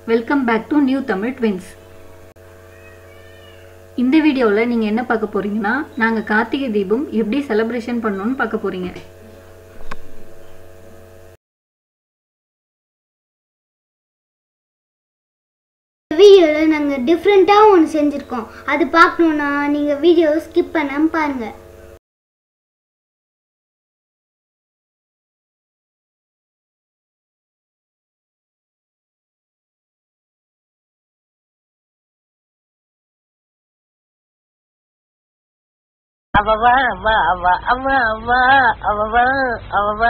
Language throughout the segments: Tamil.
welcome back to new Tamil twins இந்த வீடியோவில் நீங்கள் என்ன பார்க்க போறீங்கன்னா நாங்கள் கார்த்திகை தீபம் எப்படி செலிப்ரேஷன் பண்ணோன்னு பார்க்க போறீங்க வீடியோவில் நாங்கள் டிஃப்ரெண்ட்டாக ஒன்று செஞ்சுருக்கோம் அது பார்க்கணுன்னா நீங்கள் வீடியோவை ஸ்கிப் பண்ணாமல் பாருங்கள் அவவா அவா அவா அவா அவா அவவா அவவா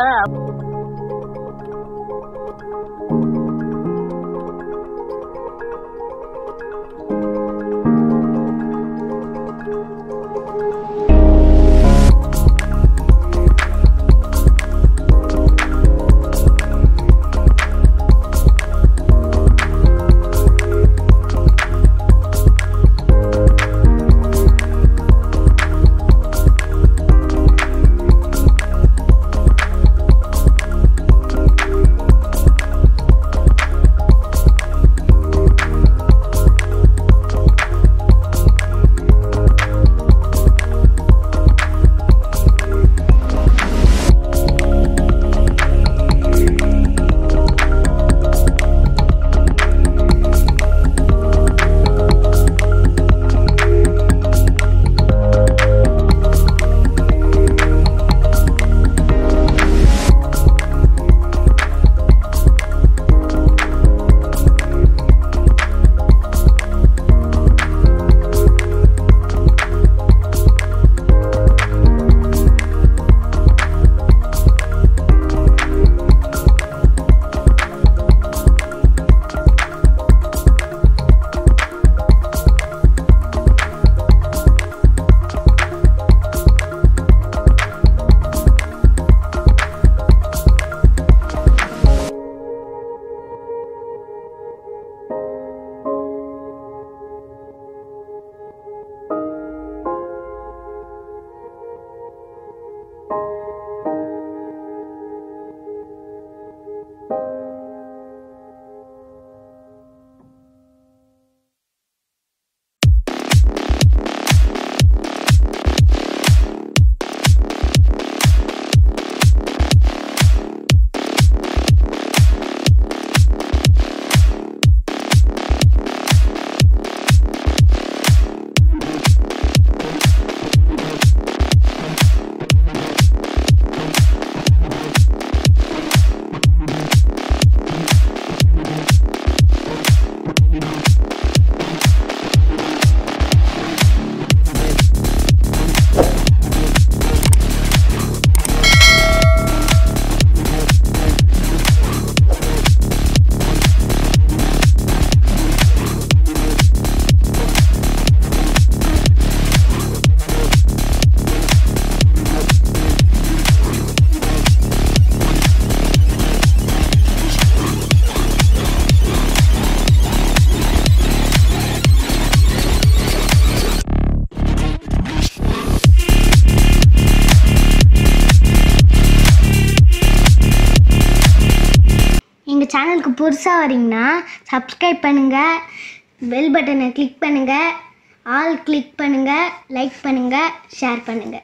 எங்கள் சேனலுக்கு புதுசாக வரீங்கன்னா சப்ஸ்கிரைப் பண்ணுங்கள் பெல் பட்டனை கிளிக் பண்ணுங்கள் ஆல் கிளிக் பண்ணுங்கள் லைக் பண்ணுங்கள் ஷேர் பண்ணுங்கள்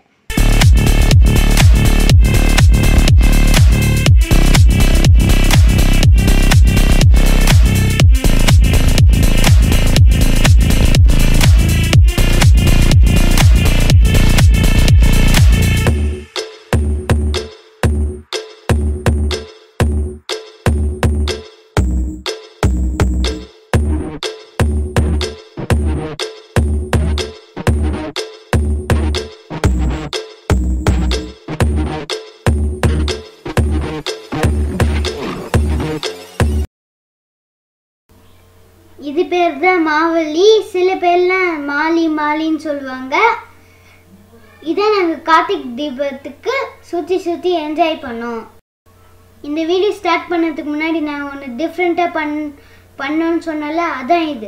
இது பேர் தான் மாவல்லி சில பேர்லாம் மாலி மாலின்னு சொல்லுவாங்க இதை நாங்கள் கார்த்திக் தீபத்துக்கு சுற்றி சுற்றி என்ஜாய் பண்ணோம் இந்த வீடியோ ஸ்டார்ட் பண்ணதுக்கு முன்னாடி நான் ஒன்று டிஃப்ரெண்ட்டாக பண் பண்ணோன்னு சொன்னல அதான் இது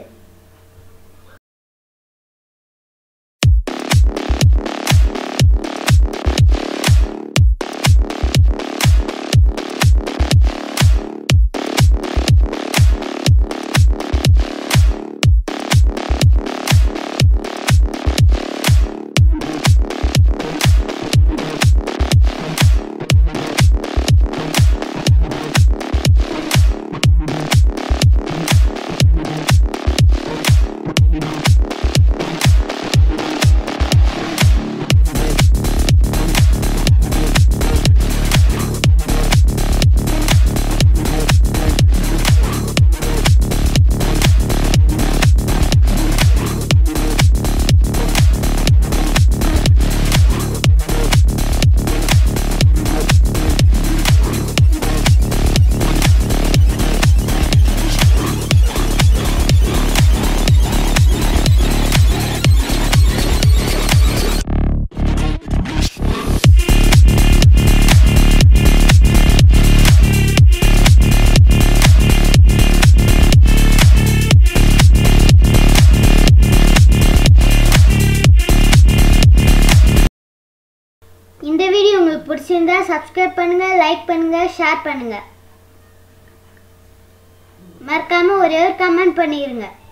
இந்த வீடியோ உங்களுக்கு பிடிச்சிருந்தா சப்ஸ்கிரைப் பண்ணுங்க லைக் பண்ணுங்க ஷேர் பண்ணுங்க மறக்காம ஒரே ஒரு கமெண்ட் பண்ணிருங்க